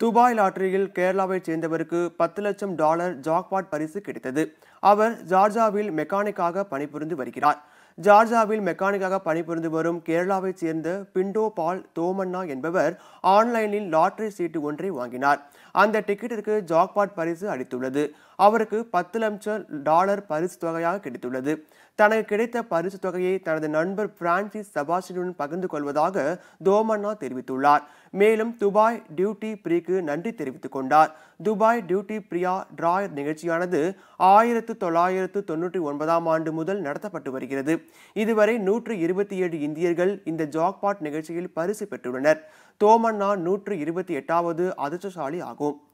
Dubai லாட்டரியில் கேரளாவைச் சேர்ந்தவருக்கு பத்து லட்சம் dollar jackpot பரிசு கிடைத்தது அவர் ஜார்ஜாவில் மெக்கானிக்காக பணிபுரிந்து வருகிறார் ஜார்ஜாவில் மெக்கானிக்காக பணிபுரிந்து வரும் கேரளாவைச் சேர்ந்த பிண்டோ பால் தோமண்ணா என்பவர் ஆன்லைனில் லாட்டரி சீட்டு ஒன்றை வாங்கினார் அந்த டிக்கெட்டிற்கு ஜாக்பாட் பரிசு அளித்துள்ளது அவருக்கு பத்து லட்சம் டாலர் பரிசு தொகையாக கிடைத்துள்ளது தனக்கு கிடைத்த பரிசு தொகையை தனது நண்பர் பிரான்சிஸ் செபாஸ்டினுடன் பகிர்ந்து கொள்வதாக தோமண்ணா தெரிவித்துள்ளார் மேலும் துபாய் டியூட்டி ஃப்ரீக்கு நன்றி தெரிவித்துக் கொண்டார் துபாய் டியூட்டி பிரியா டிராயர் நிகழ்ச்சியானது ஆயிரத்து தொள்ளாயிரத்து தொண்ணூற்றி ஒன்பதாம் ஆண்டு முதல் நடத்தப்பட்டு வருகிறது இதுவரை நூற்று இருபத்தி ஏழு இந்தியர்கள் இந்த ஜாக்பாட் நிகழ்ச்சியில் பரிசு பெற்றுள்ளனர் தோமண்ணா நூற்று இருபத்தி எட்டாவது அதிர்ஷ்டசாலி ஆகும்